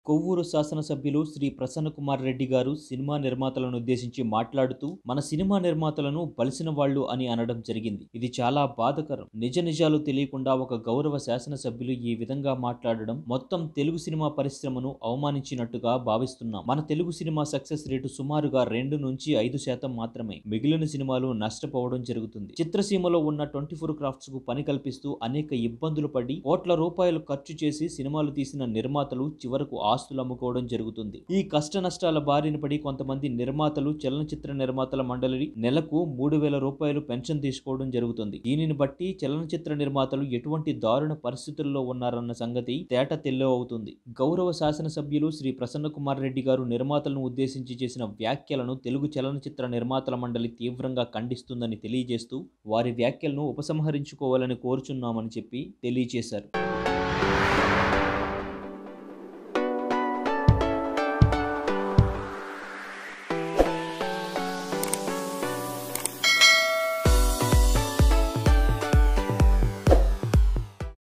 కొవ్వూరు శాసనసభ్యులు శ్రీ ప్రసన్న కుమార్ రెడ్డి గారు సినిమా నిర్మాతలను ఉద్దేశించి మాట్లాడుతూ మన సినిమా నిర్మాతలను బలిసిన వాళ్ళు అని అనడం జరిగింది ఇది చాలా బాధకరం నిజ నిజాలు తెలియకుండా ఒక గౌరవ శాసనసభ్యులు ఈ విధంగా మాట్లాడడం మొత్తం తెలుగు సినిమా పరిశ్రమను అవమానించినట్టుగా భావిస్తున్నాం మన తెలుగు సినిమా సక్సెస్ రేటు సుమారుగా రెండు నుంచి ఐదు శాతం మాత్రమే మిగిలిన సినిమాలు నష్టపోవడం జరుగుతుంది చిత్రసీమలో ఉన్న ట్వంటీ ఫోర్ క్రాఫ్ట్స్ కు పని కల్పిస్తూ అనేక ఇబ్బందులు పడి కోట్ల రూపాయలు ఖర్చు చేసి సినిమాలు తీసిన నిర్మాతలు చివరకు ఆస్తులు అమ్ముకోవడం జరుగుతుంది ఈ కష్ట నష్టాల బారిన పడి కొంతమంది నిర్మాతలు చలనచిత్ర నిర్మాతల మండలి నెలకు మూడు వేల రూపాయలు పెన్షన్ తీసుకోవడం జరుగుతుంది దీనిని బట్టి చలనచిత్ర నిర్మాతలు ఎటువంటి దారుణ పరిస్థితుల్లో ఉన్నారన్న సంగతి తేట తెల్లో అవుతుంది గౌరవ శాసనసభ్యులు శ్రీ ప్రసన్న కుమార్ రెడ్డి గారు నిర్మాతలను ఉద్దేశించి చేసిన వ్యాఖ్యలను తెలుగు చలనచిత్ర నిర్మాతల మండలి తీవ్రంగా ఖండిస్తుందని తెలియజేస్తూ వారి వ్యాఖ్యలను ఉపసంహరించుకోవాలని కోరుచున్నామని చెప్పి తెలియజేశారు